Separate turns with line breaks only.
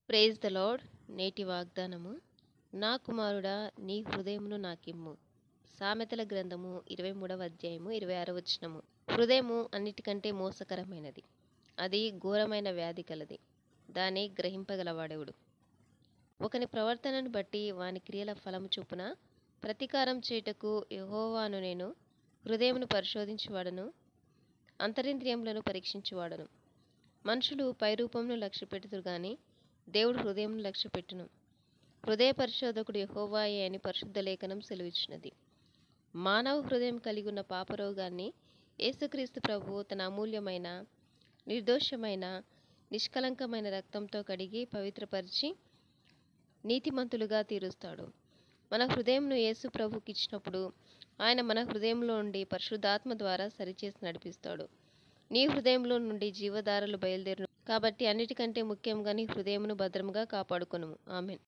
praise the lord నేటి వాగ్దానము నా కుమారుడా నీ హృదయమును నాకిమ్ము సామెతల గ్రంథము ఇరవై మూడవ అధ్యాయము ఇరవై ఆరవ వచనము హృదయము అన్నిటికంటే మోసకరమైనది అది ఘోరమైన వ్యాధి కలది దాన్ని గ్రహింపగలవాడెవడు ఒకని ప్రవర్తనను బట్టి వాని క్రియల ఫలము చొప్పున ప్రతీకారం చేయుటకు యెహోవాను నేను హృదయమును పరిశోధించువాడను అంతరింద్రియములను పరీక్షించువాడను మనుషులు పైరూపమును లక్ష్యపెట్టుదురు గాని దేవుడు హృదయంను లక్ష్యపెట్టును హృదయ పరిశోధకుడు యెహోవాయే అని పరిశుద్ధ లేఖనం సెలవిచ్చినది మానవ హృదయం కలిగి ఉన్న పాపరోగాన్ని యేసుక్రీస్తు ప్రభువు తన అమూల్యమైన నిర్దోషమైన నిష్కలంకమైన రక్తంతో కడిగి పవిత్రపరిచి నీతిమంతులుగా తీరుస్తాడు మన హృదయంను యేసు ప్రభుకి ఇచ్చినప్పుడు ఆయన మన హృదయంలో నుండి పరిశుద్ధాత్మ ద్వారా సరిచేసి నడిపిస్తాడు నీ హృదయంలో నుండి జీవధారలు బయలుదేరును కాబట్టి అన్నిటికంటే ముఖ్యంగా నీ హృదయమును భద్రముగా కాపాడుకొనుము ఆమెన్